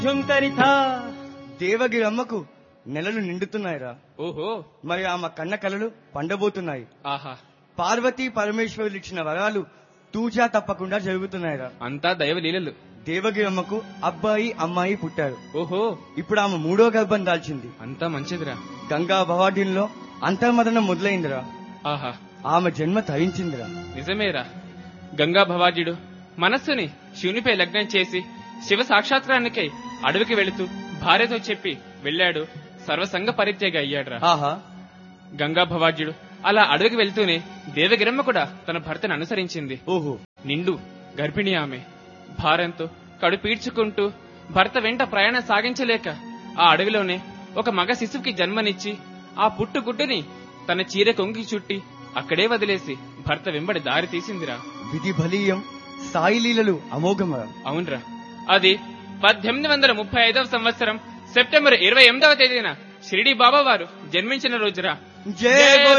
ఝుంకరిథ దేవగిరమ్మకు నెలలు నిండుతున్నాయిరా ఓహో మరి ఆమె కన్న కలలు పండబోతున్నాయి ఆహా పార్వతీ పరమేశ్వరులు ఇచ్చిన వరాలు తూచా తప్పకుండా జరుగుతున్నాయిరా అంతా దైవలీలలు దేవగిరమ్మకు అబ్బాయి అమ్మాయి పుట్టారు ఓహో ఇప్పుడు ఆమె మూడో గర్భం దాల్చింది అంతా మంచిదిరా గంగా భవాడీల్లో అంతర్మదనం మొదలైందిరా ఆహా ఆమె జన్మ తరించిందిరా నిజమేరా గంగా భవాజుడు మనస్సుని శివునిపై లగ్నం చేసి శివ సాక్షాత్కారానికై అడవికి వెళుతూ భార్యతో చెప్పి వెళ్ళాడు సర్వసంగ పరిత్యాగ అయ్యాడురా ఆహా గంగా భవాజ్యుడు అలా అడవికి వెళ్తూనే దేవగిరమ్మ కూడా తన భర్తను అనుసరించింది ఓహో నిండు గర్భిణి ఆమె భారంతో కడు పీడ్చుకుంటూ భర్త వెంట ప్రయాణం సాగించలేక ఆ అడవిలోనే ఒక మగ శిశువుకి జన్మనిచ్చి ఆ పుట్టుగుడ్డుని తన చీర కొంగి చుట్టి అక్కడే వదిలేసి భర్త వెంబడి దారి తీసిందిరా విధి బలీయం సాయి లీలలు అమోఘమరా అవునరా అది పద్దెనిమిది వందల ముప్పై ఐదవ సంవత్సరం సెప్టెంబర్ ఇరవై ఎనిమిదవ తేదీన షిరిడి బాబా వారు జన్మించిన రోజురా జై బోలో